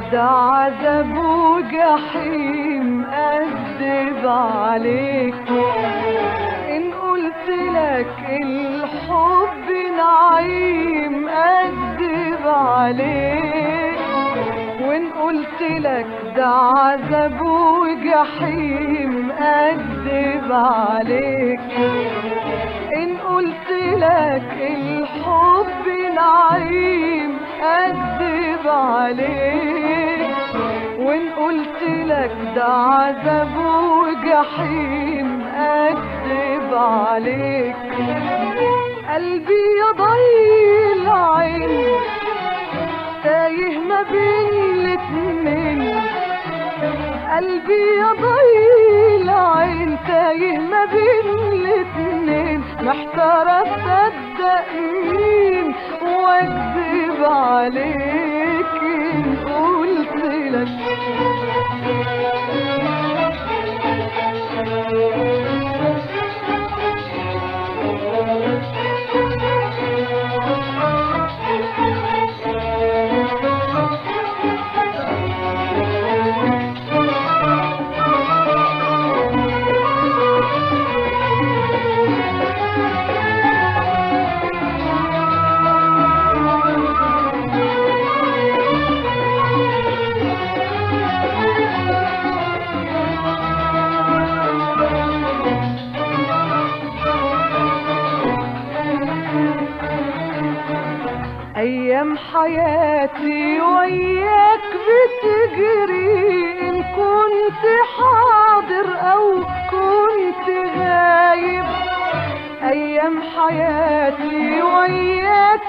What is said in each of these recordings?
ده عذاب وجحيم أكذب عليك إن قلت لك الحب نعيم أكذب عليك وإن قلت لك ده عذاب وجحيم أكذب عليك إن قلت لك الحب نعيم أكذب عليك وإن قلت لك ده عذاب وجحيم أكذب عليك قلبي يا ضي العين تايه ما بين الاتنين قلبي يا ضي العين تايه ما بين الاتنين محتارة اصدق مين واكذب عليك إن قلت لك أيام حياتي وياك بتجري إن كنت حاضر أو كنت غايب أيام حياتي وياك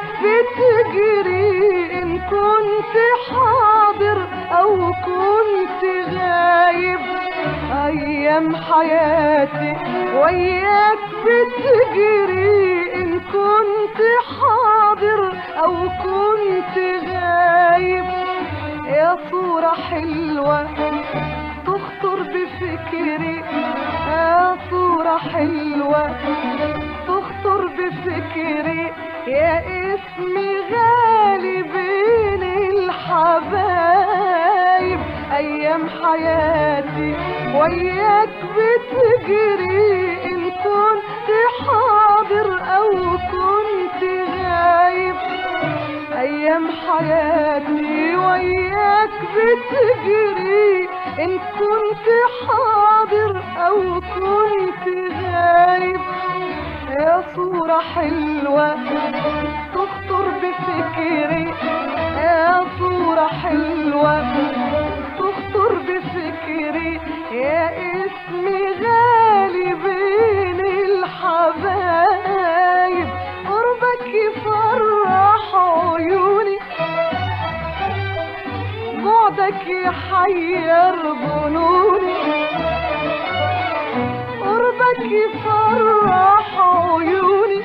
بتجري إن كنت حاضر أو كنت غايب أيام حياتي وياك بتجري إن كنت حاضر أو كنت غايب يا صورة حلوة تخطر بفكري يا صورة حلوة تخطر بفكري يا اسمي غالي بين الحبايب أيام حياتي وياك بتجري إن كنت حاضر أو كنت غايب أيام حياتي وياك بتجري إن كنت حاضر أو كنت غايب يا صورة حلوة تخطر بفكري يا صورة حلوة تخطر بفكري يا اسمي غالي بين الحبايب قربك يفرح عيوني بعدك يحير ظنوني قربك يفرح عيوني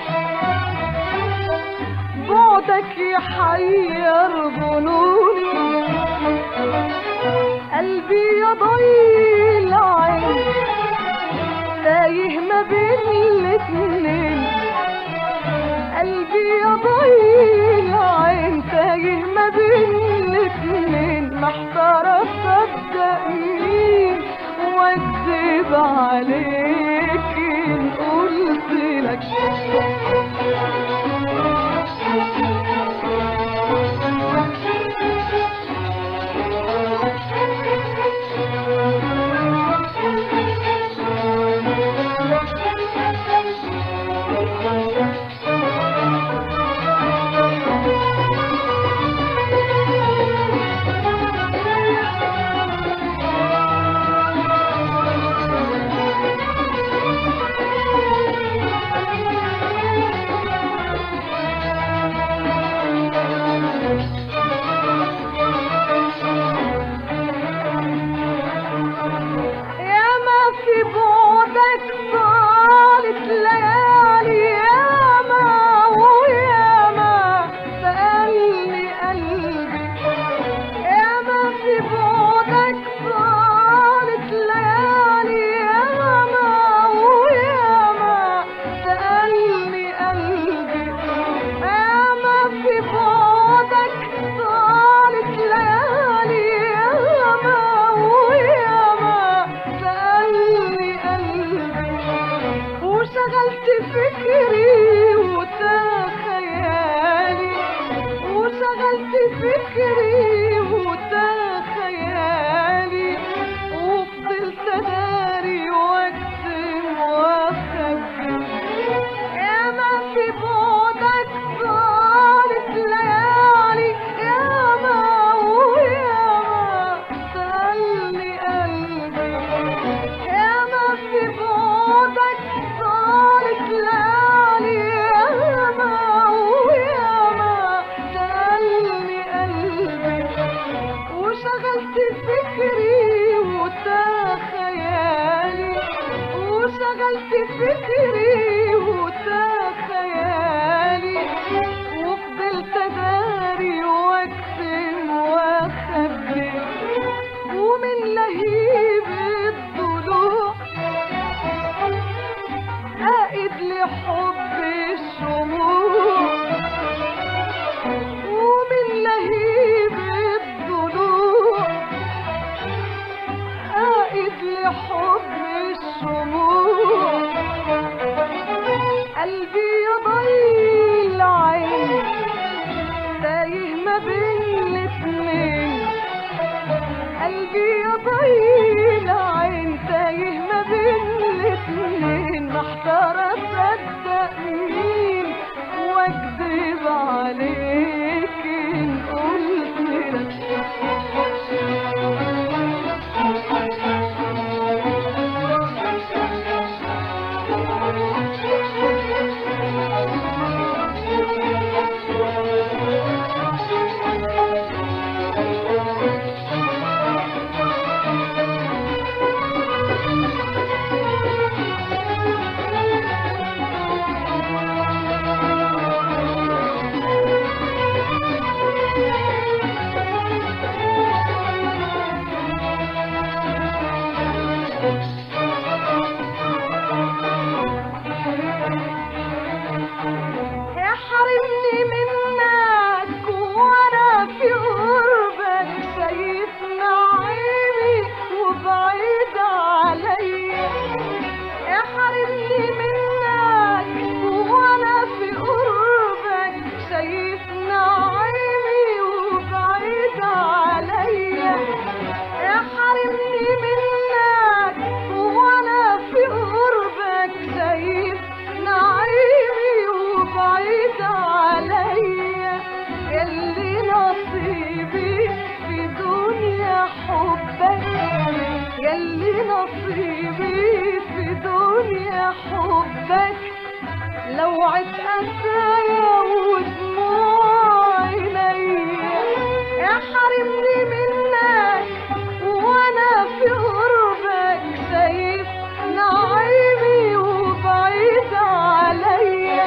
بعدك يحير ظنوني قلبي يا ضي العين تايه ما بين الاتنين قلبي يا ضي العين تايه ما بين الاتنين محتارة اصدق مين واكذب عليك ان قلت لك يا ما في بعدك طالت ليالي يا ما ويا ما سألني قلبي يا ما في بعدك طالت ليالي يا ما ويا ما سألني قلبي يا ما في بعدك طالت ليالي فكري وتخيالي وفضلت اداري واكتم واخبي ومن لهيب الضلوع قائد لحب الشموع ومن لهيب الضلوع قائد لحب الشموع قلبي يضيل عين تايه ما بين الاتنين قلبي يضيل عين تايه ما بين الاتنين محتار اصدق مين واكذب عليك ان قلت لك احرمني منك وانا في قربك شايف نعيمي وبعيد عليا احرمني منك وانا في قربك شايف نعيمي وبعيد عليا احرمني منك وانا في قربك شايف نعيمي وبعيد عليا اللي نصيبي في دنيا حبك يلي نصيبي في دنيا حبك لو عد أسايا ودموع عينيا احرمني منك وانا في قربك شايف نعيمي وبعيد عليا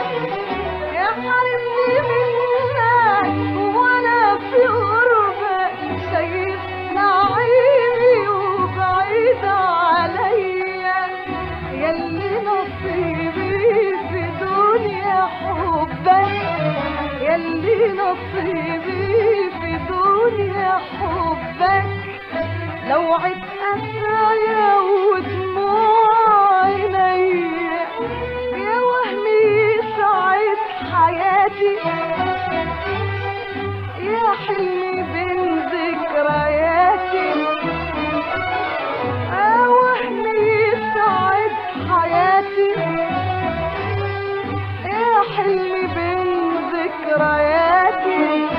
احرمني منك وانا في قربك شايف نعيمي وبعيد عليا يلي نصيبي في دنيا حبك يلي نصيبي في دنيا حبك لو عد أسايا ودموع عينيا يا وهمي سعيد حياتي يا حلمي بين ذكرياتي يا وهمي سعيد حياتي يا حلمي بين ذكرياتي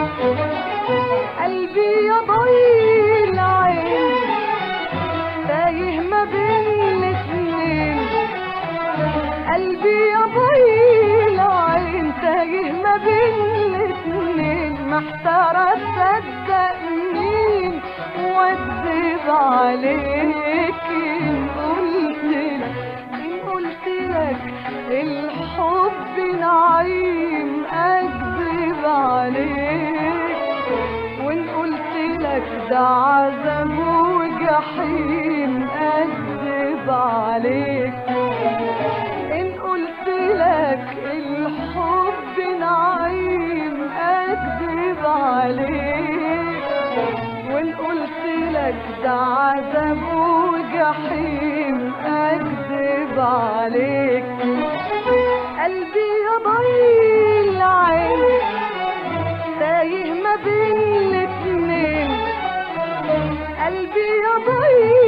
قلبي يضيل عين تايه ما بين الاتنين قلبي يضيل عين تايه ما بين الاتنين محتارة تصدق مين واكذب عليك ان قلت لك ان قلت لك الحب نعيم اكذب عليك وان قلت لك ده عذاب وجحيم اكذب عليك ان قلت لك الحب نعيم اكذب عليك وان قلت لك ده عذاب وجحيم اكذب عليك قلبي يضيل عين تايه ما بين الاتنين قلبي يضيل